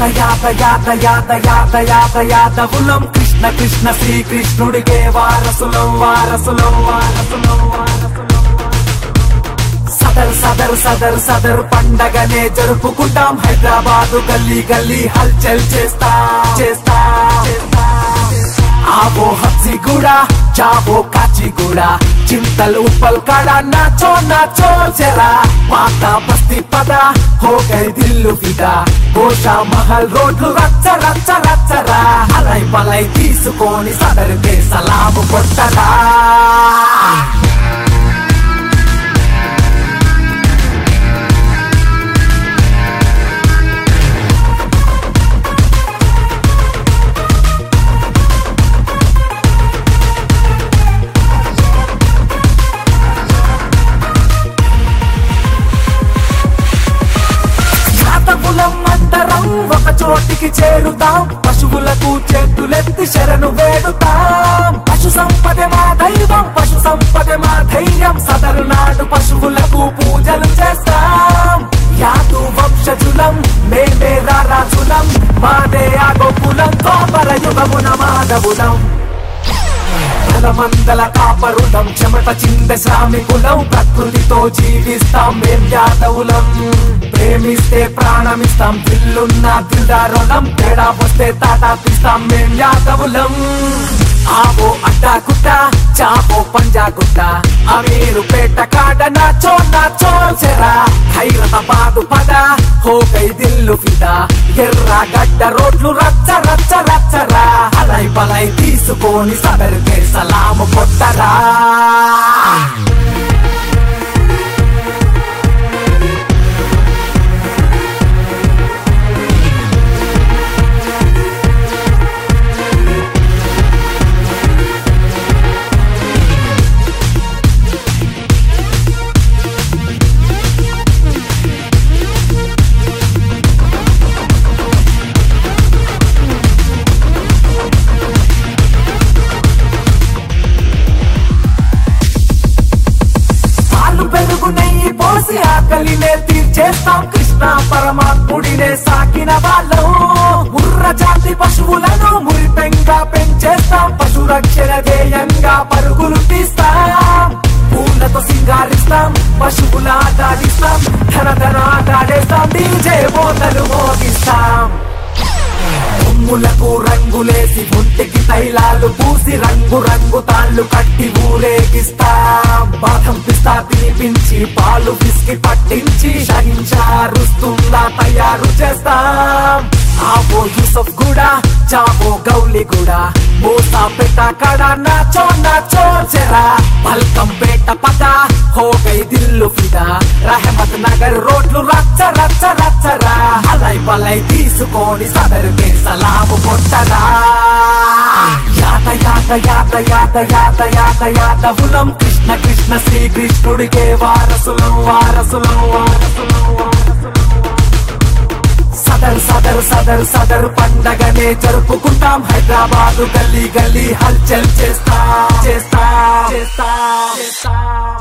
యాత యాత యాత యాత యాత యాత యాదవులం కృష్ణ కృష్ణ శ్రీకృష్ణుడికే వారసులం వారసులం వారసులం వారసులం సదర్ సదర్ సదర్ సదర్ పండగనే జరుపుకుంటాం హైదరాబాదు గల్లీ గల్లీ హల్చల్ చేస్తా చేస్తా చేస్తా ఆవో హబ్సిగూడ చావో కాచిగూడ చింతల్ ఉప్పల్ కడ నాచో నాచో జరా పాత బస్తీ పద హో గై దిల్లు ఫిదా గోషా మహల్ రోడ్లు రచ్చ రచ్చ రచ్చరా అలై పలై తీసుకొని సదరితే సలాము కొట్టరా జాతకులం అందరం ఒక చోటికి చేరుతాం పశువులకు చేతులెత్తి శరణు వేడుతాం పశు సంపద మా దైవం పశు సంపద మా ధైర్యం సదరు నాడు పశువులకు పూజలు చేస్తాం యాదు వంశజులం మేమే రారాజులం మాదే ఆగోకులం కోపర యుగమున మాధవులం మందల కాపరులం చెమట చింద శ్రామికులం ప్రకృతితో జీవిస్తాం మేం యాదవులం ప్రేమిస్తే ప్రాణమిస్తాం దిల్లున్న దిల్దారులం తేడా వస్తే తాటా తీస్తాం మేం యాదవులం ఆవో అడ్డా గుట్ట చావో పంజా గుట్ట అమీరు పేట కాడ నాచో నాచో చెరా ఖైరతాబాదు పద హో గై దిల్లు ఫిదా ఎర్ర గడ్డ రోడ్లు రచ్చ రచ్చ రచ్చరా అలై పలై తీసుకొని సదరితే సలాము కొట్టరా పాలు పెరుగు నెయ్యి పోసి ఆకలినే తీర్చేస్తాం కృష్ణ పరమాత్ముడినే సాకిన వాళ్ళం ముర్ర జాతి పశువులను మురిపెంగా పెంచేస్తాం పశు రక్షణ ధ్యేయంగా పరుగులు తీస్తాం పూలతో సింగారిస్తాం పశువుల ఆటాడిస్తాం ధన ధన ఆటాడేస్తాం డీజే మోతలు మోగిస్తాం కొమ్ములకు రంగులేసి ఒంటికి తైలాలు పూసి రంగు రంగు తాళ్ళు కట్టి ఊరేగిస్తాం బాదం పిస్తా తినిపించి పాలు పిసికి పట్టించి షహింషా రుస్తుందా తయారు చేస్తాం ఆవో యూసఫ్ కూడా చావో గౌలి కూడా మోసా పెట్ట కడ నాచో నాచో జరా పల్కం పేట పద హో గై దిల్లు ఫిదా రహమత్ నగర్ రోడ్లు రచ్చ రచ్చ రచ్చరా అలై పలై తీసుకొని సదరుకే సలాము కొట్టరా యాత యాత యాత యాత యాత యాత యాదవులం కృష్ణ కృష్ణ శ్రీకృష్ణుడికే వారసులం వారసులం వారసులం వారసులం సదర్ సదర్ సదర్ సదర్ పండగనే జరుపుకుంటాం హైదరాబాదు గల్లీ గల్లీ హల్చల్ చేస్తా చేస్తా చేస్తా చేస్తా